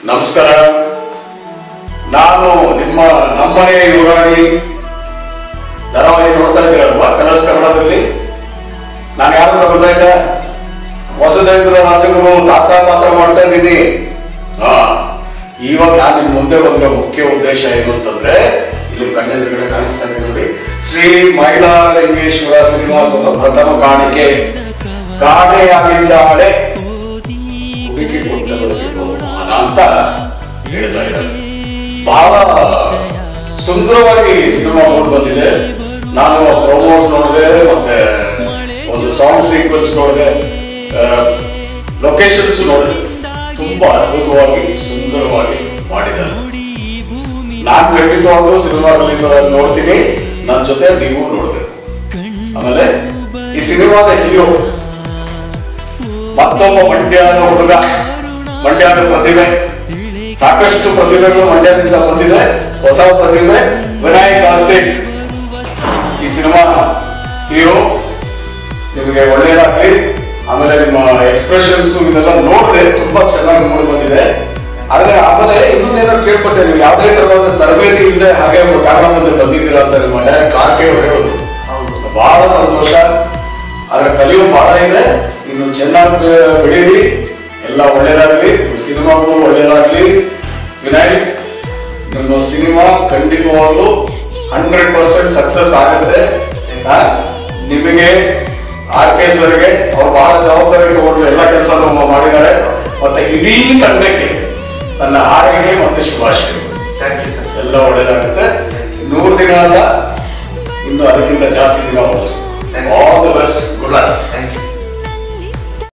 ನಮಸ್ಕಾರ ನಾನು ನಿಮ್ಮ ನಮ್ಮನೆ ಯುವರಾಣಿ ಧಾರಾವಾಹಿ ನೋಡ್ತಾ ಇದ್ದೀರಲ್ವಾ ಕಲರ್ಸ್ ಕನ್ನಡದಲ್ಲಿ ನಾನು ಯಾರು ಅಂತ ಗೊತ್ತಾಯ್ತಾ ವಸುದೇಂದ್ರ ರಾಜಗುರು ತಾತ ಪಾತ್ರ ಮಾಡ್ತಾ ಇದ್ದೀನಿ ಹಾ ಇವಾಗ ನಾನು ನಿಮ್ ಮುಂದೆ ಬಂದಿರೋ ಮುಖ್ಯ ಉದ್ದೇಶ ಏನು ಅಂತಂದ್ರೆ ಇಲ್ಲಿ ಕಣ್ಣೆದುರುಗಡೆ ಕಾಣಿಸ್ತಾ ಇದೆ ನೋಡಿ ಶ್ರೀ ಮೈಲಾರಲಿಂಗೇಶ್ವರ ಶ್ರೀನಿವಾಸನ ಪ್ರಥಮ ಕಾಣಿಕೆ ಕಾಣೆಯಾಗಿದ್ದಾಳೆ ಹುಡುಕಿ ಕೊಟ್ಟವರಿಗೆ ಬಹುಮಾನ ಅಂತ ಹೇಳ್ತಾ ಇದ್ದಾರೆ ಬಹಳ ಸುಂದರವಾಗಿ ಸಿನಿಮಾ ಮೂಡ್ ಬಂದಿದೆ ನಾನು ಪ್ರೊಮೋಸ್ ನೋಡಿದೆ ಮತ್ತೆ ಒಂದು ಸಾಂಗ್ ಸೀಕ್ವೆನ್ಸ್ ನೋಡಿದೆ ಲೊಕೇಶನ್ಸ್ ನೋಡಿದೆ ತುಂಬಾ ಅದ್ಭುತವಾಗಿ ಸುಂದರವಾಗಿ ಮಾಡಿದ್ದಾರೆ ನಾನು ಖಂಡಿತವಾಗ್ಲೂ ಸಿನಿಮಾ ರಿಲೀಸ್ ನೋಡ್ತೀನಿ ನನ್ನ ಜೊತೆ ನೀವು ನೋಡ್ಬೇಕು ಆಮೇಲೆ ಈ ಸಿನಿಮಾದ ಹೀರೋ ಮತ್ತೊಬ್ಬ ಮಂಡ್ಯದ ಹುಡುಗ ಮಂಡ್ಯದ ಪ್ರತಿಭೆ ಸಾಕಷ್ಟು ಪ್ರತಿಭೆಗಳು ಮಂಡ್ಯದಿಂದ ಬಂದಿದೆ ಹೊಸ ಪ್ರತಿಭೆ ವಿನಾಯಕ್ ಕಾರ್ತಿಕ್ ಈ ಸಿನಿಮಾ ಹೀರೋ ನಿಮಗೆ ಒಳ್ಳೇದಾಗ್ಲಿ ಆಮೇಲೆ ನಿಮ್ಮ ಎಕ್ಸ್ಪ್ರೆಷನ್ಸ್ ಇದೆಲ್ಲ ನೋಡಿದೆ ತುಂಬಾ ಚೆನ್ನಾಗಿ ಮೂಡಿ ಬಂದಿದೆ ಆದ್ರೆ ಆಮೇಲೆ ಇನ್ನೊಂದೇನೋ ಕೇಳ್ಪಟ್ಟೆ ನೀವು ಯಾವುದೇ ತರವಾದ ತರಬೇತಿ ಇಲ್ಲದೆ ಹಾಗೆ ಒಂದು ಕಾರಣ ಮುಂದೆ ಬಂದಿದ್ದೀರಾ ಅಂತ ನಿಮ್ಮ ಡೈರೆಕ್ಟ್ ಕಾರ್ಕೆ ಅವರು ಹೇಳೋದು ಬಹಳ ಸಂತೋಷ ಆದ್ರೆ ಕಲಿಯೋದು ಬಹಳ ಇದೆ ಇನ್ನು ಚೆನ್ನಾಗಿ ಬೆಳೀರಿ ಎಲ್ಲ ಒಳ್ಳೇದಾಗ್ಲಿ ಸಿನಿಮಾಗೂ ಒಳ್ಳೇದಾಗ್ಲಿ ವಿನಾಯಕ್ ನಿಮ್ಮ ಸಿನಿಮಾ ಖಂಡಿತವಾಗ್ಲೂ ಹಂಡ್ರೆಡ್ ಪರ್ಸೆಂಟ್ ಸಕ್ಸಸ್ ಆಗುತ್ತೆ ಆ, ನಿಮಗೆ ಆರ್ ಕೆ ಸರ್ಗೆ ಅವ್ರು ಬಹಳ ಜವಾಬ್ದಾರಿ ತಗೊಂಡು ಎಲ್ಲ ಕೆಲಸ ಮಾಡಿದ್ದಾರೆ ಮತ್ತೆ ಇಡೀ ತಂಡಕ್ಕೆ ನನ್ನ ಹಾರೈಕೆ ಮತ್ತೆ ಶುಭಾಶಯಗಳು ಥ್ಯಾಂಕ್ ಯು ಸರ್ ಎಲ್ಲ ಒಳ್ಳೇದಾಗುತ್ತೆ ನೂರು ದಿನ ಅಲ್ಲ ಇನ್ನು ಅದಕ್ಕಿಂತ ಜಾಸ್ತಿ ದಿನ ಓಡಿಸು Thank you.